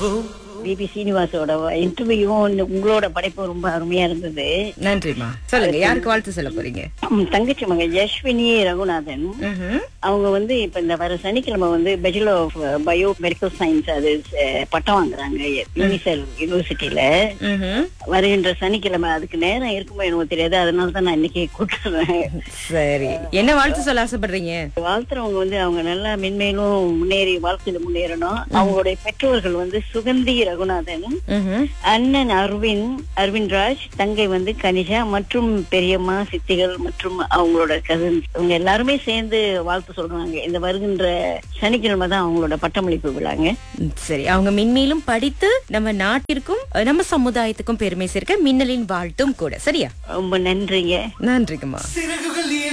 BP சீனிவாசோட இன்டர்வியூவும் உங்களோட படைப்பும் ரொம்ப அருமையா இருந்தது நன்றிம்மா சொல்லுங்க யாருக்கு வாழ்த்து சொல்ல போறீங்க உம், தங்கச்சி மகன் யஸ்வினி ரகுநாதன் ம்ஹும். அவங்க வந்து இப்ப இந்த வர சனிக்கிழமை வந்து bachelor of bio medical science அது அஹ், பட்டம் வாங்குறாங்க யூனிசெல் யூனிவர்சிட்டியில ம்ஹும். வருகின்ற சனிக்கிழமை அதுக்கு நேரம் இருக்குமோ எனக்கு தெரியாது அதனால தான் நான் இன்னைக்கு கூப்பிட்டுறேன் சரி என்ன வாழ்த்து சொல்ல ஆசைப்படுறீங்க வாழ்த்துறவங்க வந்து அவங்க நல்லா மென்மேலும் முன்னேறி வாழ்க்கையில முன்னேறணும் அவங்களுடைய பெற்றோர்கள் வந்து சுகந்தி ரகுநாதன் ம்ஹும். அண்ணன் அரவிந்த் அரவிந்த் ராஜ் தங்கை வந்து கனிஷா மற்றும் பெரியம்மா சித்திகள் மற்றும் அவங்களோட கசின்ஸ் இவங்க எல்லாருமே சேர்ந்து வாழ்த்து சொல்றாங்க இந்த வருகின்ற சனிக்கிழமை தான் அவங்களோட பட்டமளிப்பு விழாங்க ம், சரி அவங்க மென்மேலும் படித்து நம்ம நாட்டிற்கும் அஹ், நம்ம சமுதாயத்துக்கும் பெருமை சேர்க்க மின்னலின் வாழ்த்தும் கூட சரியா ரொம்ப நன்றிங்க நன்றிங்கம்மா சிறகுகள்